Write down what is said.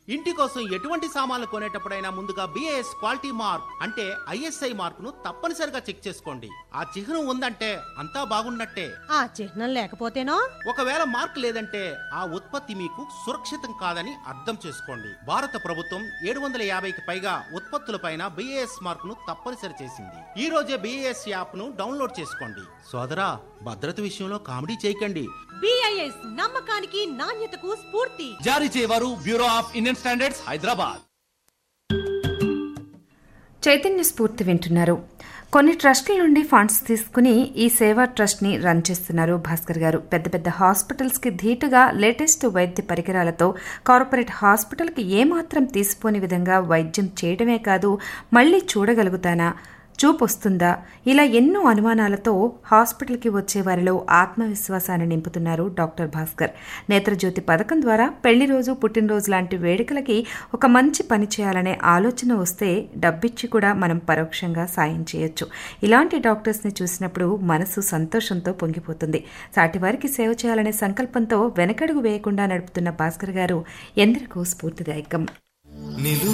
ఇంటి కోసం ఎటువంటి సామాన్లు కొనేటప్పుడైనా ముందుగా బిఏఎస్ క్వాలిటీ మార్క్ అంటే ఐఎస్ఐ మార్క్ ను తప్పనిసరిగా చెక్ చేసుకోండి ఆ చిహ్నం ఉందంటే అంతా బాగున్నట్టే ఆ చిహ్నం లేకపోతేనో ఒకవేళ మార్క్ లేదంటే ఆ ఉత్పత్తి మీకు సురక్షితం కాదని అర్థం చేసుకోండి భారత ప్రభుత్వం ఏడు వందల యాభైకి పైగా ఉత్పత్తులపైన బిఏఎస్ మార్క్ ను తప్పనిసరి చేసింది ఈ రోజే బిఏఎస్ యాప్ ను డౌన్లోడ్ చేసుకోండి సోదరా భద్రత విషయంలో కామెడీ చేయకండి బిఐఎస్ నమ్మకానికి నాణ్యతకు స్ఫూర్తి జారీ చేయవారు bureau of Indian standards Hyderabad చైతన్య స్ఫూర్తి వింటున్నారు కొన్ని ట్రస్టుల నుండి ఫండ్స్ తీసుకుని ఈ సేవా ట్రస్ట్ని రన్ చేస్తున్నారు భాస్కర్ గారు పెద్ద పెద్ద హాస్పిటల్స్కి ధీటుగా లేటెస్ట్ వైద్య పరికరాలతో కార్పొరేట్ హాస్పిటల్కి ఏమాత్రం తీసిపోని విధంగా వైద్యం చేయడమే కాదు మళ్ళీ చూడగలుగుతానా చూపు వస్తుందా ఇలా ఎన్నో అనుమానాలతో హాస్పిటల్కి వచ్చే వారిలో ఆత్మవిశ్వాసాన్ని నింపుతున్నారు డాక్టర్ భాస్కర్ నేత్రజ్యోతి పథకం ద్వారా పెళ్లి రోజు పుట్టినరోజు లాంటి వేడుకలకి ఒక మంచి పని చేయాలనే ఆలోచన వస్తే డబ్బిచ్చి కూడా మనం పరోక్షంగా సాయం చేయొచ్చు ఇలాంటి డాక్టర్స్ని చూసినప్పుడు మనసు సంతోషంతో పొంగిపోతుంది సాటివారికి సేవ చేయాలనే సంకల్పంతో వెనకడుగు వేయకుండా నడుపుతున్న భాస్కర్ గారు ఎందరికో స్ఫూర్తిదాయకం నిలు